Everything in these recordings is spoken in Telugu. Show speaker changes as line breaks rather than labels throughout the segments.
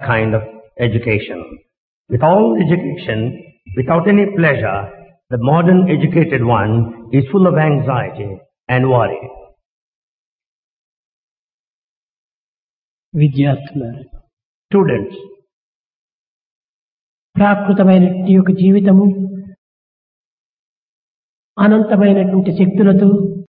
kind of education. With all education, without any pleasure, the modern educated one is full of anxiety and worry.
విద్యార్థులారు
Students,
ప్రాకృతమైనటువంటి యొక్క జీవితము అనంతమైనటువంటి శక్తులతో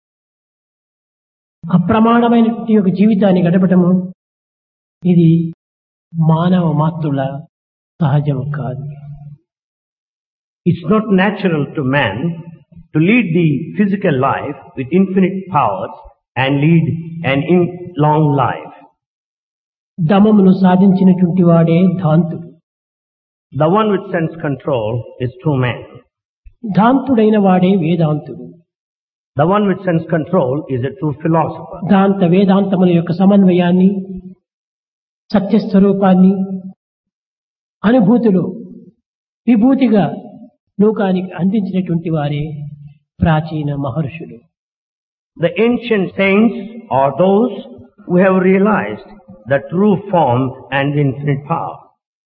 అప్రమాణమైనటువంటి యొక్క జీవితాన్ని గడపటము ఇది మానవ మాతృల సహజం కాదు
it's not natural to man to lead the physical life with infinite powers and lead an in long life.
దమమును సాధించినటువంటి వాడే ధాంతుడు
The one with sense control is true man.
ధాంతుడైన వాడే వేదాంతుడు
The one with sense control is a true philosopher.
దాంత వేదాంతముల యొక్క సమన్వయాన్ని సత్యస్వరూపాన్ని అనుభూతిలో విభూతిగా లోకానికి అందించినటువంటి వారే ప్రాచీన మహర్షులు
The ancient saints are those who have realized the true form and infinite power.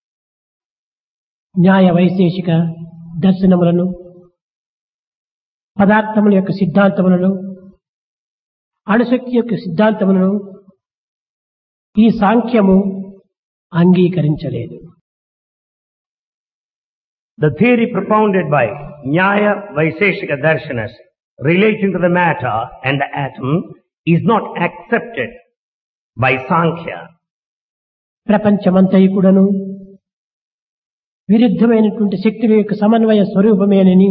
న్యాయ వైశేషిక దర్శనములను పదార్థముల యొక్క సిద్ధాంతములను అణుశక్తి యొక్క సిద్ధాంతములను ఈ సాంఖ్యము అంగీకరించలేదు
The theory propounded by Nyaya Vaiseshika Darshanas relating to the matter and the atom is not accepted by Sankhya.
ప్రపంచమంతయు కూడాను విరుద్ధమైనటువంటి శక్తుల యొక్క సమన్వయ స్వరూపమేనని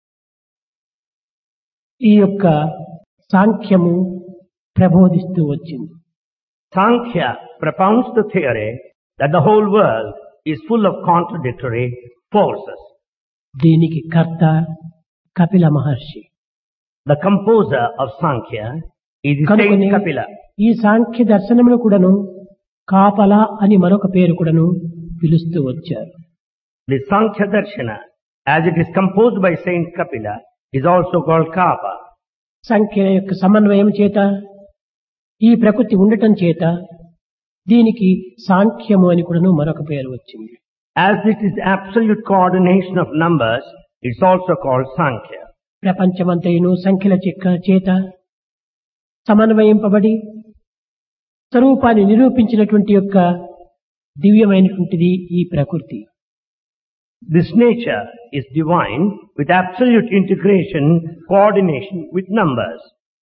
ఈ యొక్క సాంఖ్యము ప్రబోధిస్తూ వచ్చింది
Sankhya propounds the theory that the whole world is full of contradictory forces.
దీనికి కర్త కపిల మహర్షి
The composer of Sankhya is the
కనుకొని
saint Kapila.
ఈ సాంఖ్య దర్శనములు కూడాను కాపల అని మరొక పేరు కూడాను పిలుస్తూ వచ్చారు
The Sankhya Darshana, as it is composed by Saint Kapila, is also called Kapa.
సంఖ్య యొక్క సమన్వయం చేత ఈ ప్రకృతి ఉండటం చేత దీనికి సాంఖ్యము అని కూడాను మరొక పేరు వచ్చింది
As it is absolute coordination of numbers, it's also called Sankhya.
ప్రపంచమంతయును సంఖ్యల చెక్క చేత సమన్వయింపబడి స్వరూపాన్ని నిరూపించినటువంటి యొక్క దివ్యమైనటువంటిది ఈ ప్రకృతి
This nature is divine with absolute integration, coordination with numbers.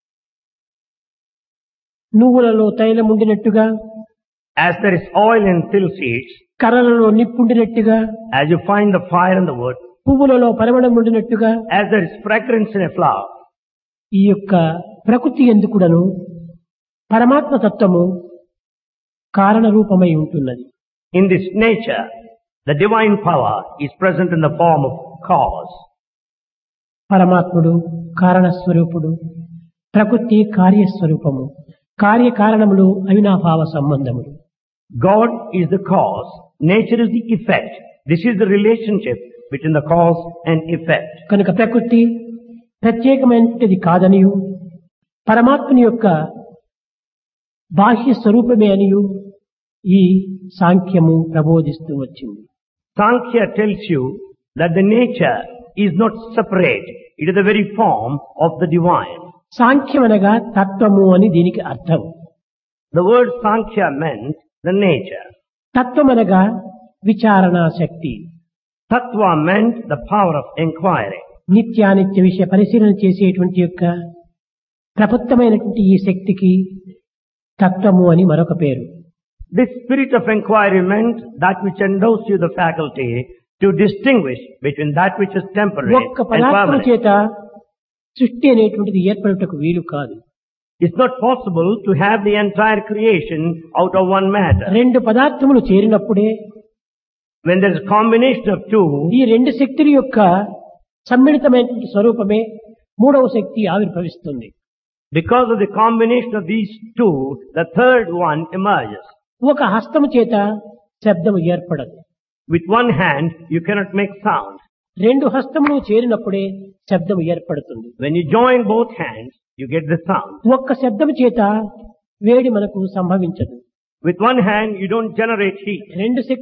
నువ్వులలో తైలం ఉండినట్టుగా
As there is oil in till seeds,
కర్రలలో నిప్పుండినట్టుగా
as you find the fire in the wood,
పువ్వులలో పరిమళం ఉండినట్టుగా
as there is fragrance in a flower,
ఈ యొక్క ప్రకృతి ఎందుకుడను పరమాత్మ తత్వము కారణ రూపమై ఉంటున్నది
in this nature, the divine power is present in the form of cause.
పరమాత్ముడు కారణస్వరూపుడు ప్రకృతి కార్యస్వరూపము కార్యకారణములు అవినాభావ సంబంధములు
God is the cause, nature is the effect. This is the relationship between the cause and effect.
కనుక ప్రకృతి ప్రత్యేకమైనది కాదనియు పరమాత్మని యొక్క బాహ్య స్వరూపమే అనియు ఈ సాంఖ్యము ప్రబోధిస్తూ వచ్చింది
Sankhya tells you that the nature is not separate. It is the very form of the divine.
సాంఖ్యం అనగా తత్వము అని దీనికి అర్థం
The word Sankhya meant the nature.
తత్వం అనగా విచారణా శక్తి
Tattva meant the power of inquiry.
నిత్యానిత్య విషయ పరిశీలన చేసేటువంటి యొక్క ప్రబుద్ధమైనటువంటి ఈ శక్తికి తత్వము అని మరొక పేరు
This spirit of inquiry meant that which endows you the faculty to distinguish between that which is temporary
ఒక్క
and
పదార్థం
permanent.
చేత సృష్టి అనేటువంటిది ఏర్పడుటకు వీలు కాదు
It's not possible to have the entire creation out of one matter.
రెండు పదార్థములు చేరినప్పుడే
When there is a combination of two,
ఈ రెండు శక్తుల యొక్క సమ్మిళితమైనటువంటి స్వరూపమే మూడవ శక్తి ఆవిర్భవిస్తుంది
because of the combination of these two, the third one emerges.
ఒక హస్తము చేత శబ్దము ఏర్పడదు
With one hand, you cannot make sound.
రెండు హస్తములు చేరినప్పుడే శబ్దము ఏర్పడుతుంది
When you join both hands, you get the sound.
ఒక్క శబ్దము చేత వేడి మనకు సంభవించదు
With one hand, you don't generate heat.
రెండు శక్తి